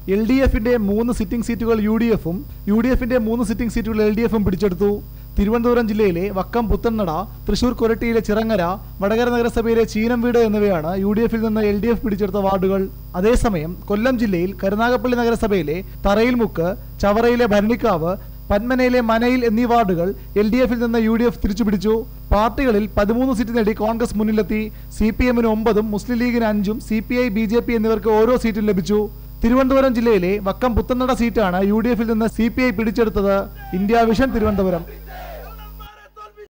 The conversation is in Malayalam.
എൽ ഡി എഫിന്റെ മൂന്ന് സിറ്റിംഗ് സീറ്റുകൾ യു ഡി എഫും യു ഡി എഫിന്റെ മൂന്ന് സിറ്റിംഗ് സീറ്റുകൾ എൽ ഡി എഫും പിടിച്ചെടുത്തു തിരുവനന്തപുരം ജില്ലയിലെ വക്കം പുത്തന്നട തൃശൂർ കൊരട്ടിയിലെ ചിറങ്ങര വടകര നഗരസഭയിലെ ചീനംവീട് എന്നിവയാണ് യു ഡി എഫിൽ നിന്ന് എൽ ഡി എഫ് പിടിച്ചെടുത്ത വാർഡുകൾ അതേസമയം കൊല്ലം ജില്ലയിൽ കരുനാഗപ്പള്ളി നഗരസഭയിലെ തറയിൽമുക്ക് ചവറയിലെ ഭരണിക്കാവ് പന്മനയിലെ മനയിൽ എന്നീ വാർഡുകൾ എൽ ഡി എഫിൽ നിന്ന് യു ഡി എഫ് തിരിച്ചുപിടിച്ചു പാർട്ടികളിൽ പതിമൂന്ന് സീറ്റ് നേടി കോൺഗ്രസ് മുന്നിലെത്തി സി പി എമ്മിന് ഒമ്പതും മുസ്ലിം ലീഗിന് അഞ്ചും C P I B J P എന്നിവർക്ക് ഓരോ സീറ്റും ലഭിച്ചു തിരുവനന്തപുരം ജില്ലയിലെ വക്കം പുത്തന്നട സീറ്റാണ് യു ഡി എഫിൽ നിന്ന് സി പി ഐ പിടിച്ചെടുത്തത് ഇന്ത്യ വിഷൻ തിരുവനന്തപുരം